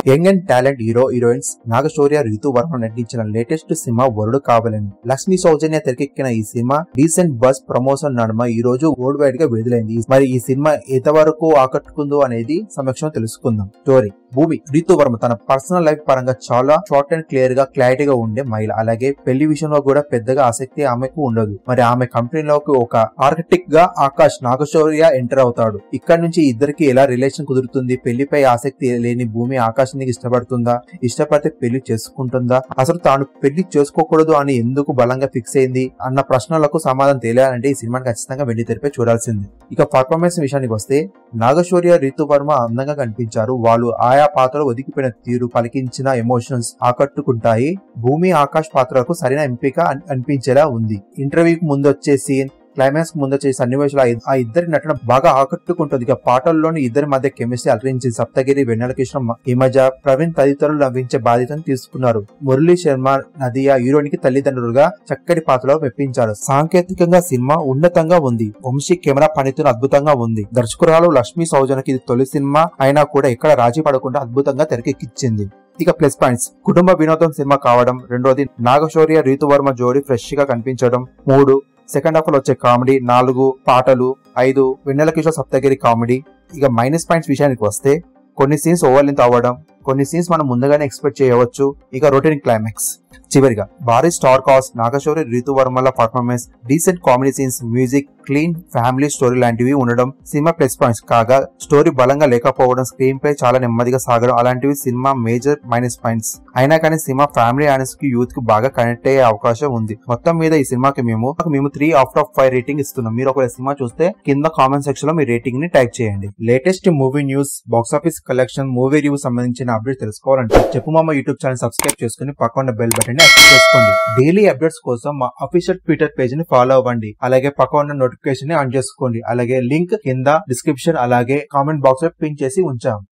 young and talent hero heroines Nagashaurya Ritu Varma నటించిన latest cinema వరుడు కావాలని లక్ష్మీ సౌజన్య తెరకెక్కిన ఈ సినిమా రీసెంట్ బస్ ప్రమోషన్ నడుమ ఈ రోజు వరల్డ్ వైడ్ గా విడుదలైంది మరి ఈ సినిమా ఎంతవరకు ఆకట్టుకుందో అనేది సమక్షంలో తెలుసుకుందాం స్టోరీ భూమి రీతు వర్మ తన పర్సనల్ లైఫ్ పరంగా చాలా షార్ట్ అండ్ క్లియర్ గా క్లారిటీగా ఉండే మహిళ అలాగే పెళ్లి విషయంలో కూడా పెద్దగా ఆసక్తి ఆమెకు ఉండదు మరి ఆమె కంపెనీలోకి ఒక ఆర్కిటెక్ట్ గా ఆకాష్ నాగశౌర్య ఎంటర్ అవుతాడు ఇక్కడ నుంచి ఇద్దరికి ఎలా రిలేషన్ కుదురుతుంది పెళ్లిపై ఆసక్తి లేని భూమి ఆకాశానికి ఇష్టపడుతుందా ఇష్టపడితే పెళ్లి చేసుకుంటుందా అసలు తాను పెళ్లి చేసుకోకూడదు అని ఎందుకు బలంగా ఫిక్స్ అయింది అన్న ప్రశ్నలకు సమాధానం తెలియాలంటే ఈ సినిమాని ఖచ్చితంగా వెండి తెరిపై చూడాల్సింది ఇక పర్ఫార్మెన్స్ విషయానికి వస్తే నాగశౌర్య రీతు వర్మ అందంగా కనిపించారు వాళ్ళు ఆయా పాత్రలు ఒదిగిపోయిన తీరు పలికించిన ఎమోషన్స్ ఆకట్టుకుంటాయి భూమి ఆకాష్ పాత్రలకు సరైన ఎంపిక అన్- అనిపించేలా ఉంది ఇంటర్వ్యూకి ముందు వచ్చే సీన్ క్లైమాక్స్ ముందు వచ్చే సన్నివేశాలు ఆ ఇద్- ఆ ఇద్దరి నటన బాగా ఆకట్టుకుంటుంది ఇక పాటల్లోని ఇద్దరి మధ్య కెమిస్ట్రీ అలరించి సప్తగిరి వెన్నెల కృష్ణ హిమజ ప్రవీణ్ తదితరులు నవ్వించే బాధ్యతను తీసుకున్నారు మురళీ శర్మ నదియా హీరోయిన్ కి తల్లిదండ్రులుగా చక్కటి పాత్రలో మెప్పించారు సాంకేతికంగా సినిమా ఉన్నతంగా ఉంది వంశీ కెమెరా పనితీరు అద్భుతంగా ఉంది దర్శకురాలు లక్ష్మీ సౌజన్యకి ఇది తొలి సినిమా అయినా కూడా ఎక్కడ రాజీ పడకుండా అద్భుతంగా తెరకెక్కించింది ఇక ప్లస్ పాయింట్స్ కుటుంబ వినోదం సినిమా కావడం రెండోది నాగశౌర్య రీతువర్మ జోడి ఫ్రెష్ గా కనిపించడం మూడు సెకండ్ హాఫ్ లో వచ్చే కామెడీ నాలుగు పాటలు ఐదు వెన్నెల కిషోర్ సప్తగిరి కామెడీ ఇక మైనస్ పాయింట్స్ విషయానికి వస్తే కొన్ని సీన్స్ ఓవర్ లెంత్ అవ్వడం కొన్ని సీన్స్ మనం ముందుగానే ఎక్స్పెక్ట్ చేయవచ్చు ఇక రొటీన్ క్లైమాక్స్ చివరిగా భారీ స్టార్ కాస్ట్ నాగశౌరి రీతు వర్మల performance decent comedy scenes music clean family story లాంటివి ఉండడం సినిమా ప్లస్ పాయింట్స్ కాగా స్టోరీ బలంగా లేకపోవడం స్క్రీన్ ప్లే చాలా నెమ్మదిగా సాగడం అలాంటివి సినిమా మేజర్ మైనస్ పాయింట్స్ అయినా కానీ సినిమా ఫ్యామిలీ ఆడియన్స్ కి యూత్ కి బాగా కనెక్ట్ అయ్యే అవకాశం ఉంది మొత్తం మీద ఈ సినిమాకి మేము మేము three of of five rating ఇస్తున్నాం మీరు ఒకవేళ సినిమా చూస్తే కింద కామెంట్ సెక్షన్ లో మీ రేటింగ్ ని టైప్ చేయండి latest movie news box office collection movie review సంబంధించిన అప్డేట్ తెలుసుకోవాలంటే చెప్పు మామ యూట్యూబ్ ఛానల్ సబ్స్క్రైబ్ చేసుకుని పక్కన బెల్ బటన్ ని యాక్టివ్ చేసుకోండి డైలీ అప్డేట్స్ కోసం మా అఫీషియల్ ట్విట్టర్ పేజ్ ని ఫాలో అవ్వండి అలాగే పక్కన నోటిఫికేషన్ ని ఆన్ చేసుకోండి అలాగే లింక్ కింద డిస్క్రిప్షన్ అలాగే కామెంట్ బాక్స్ లో పిన్ చేసి ఉంచాం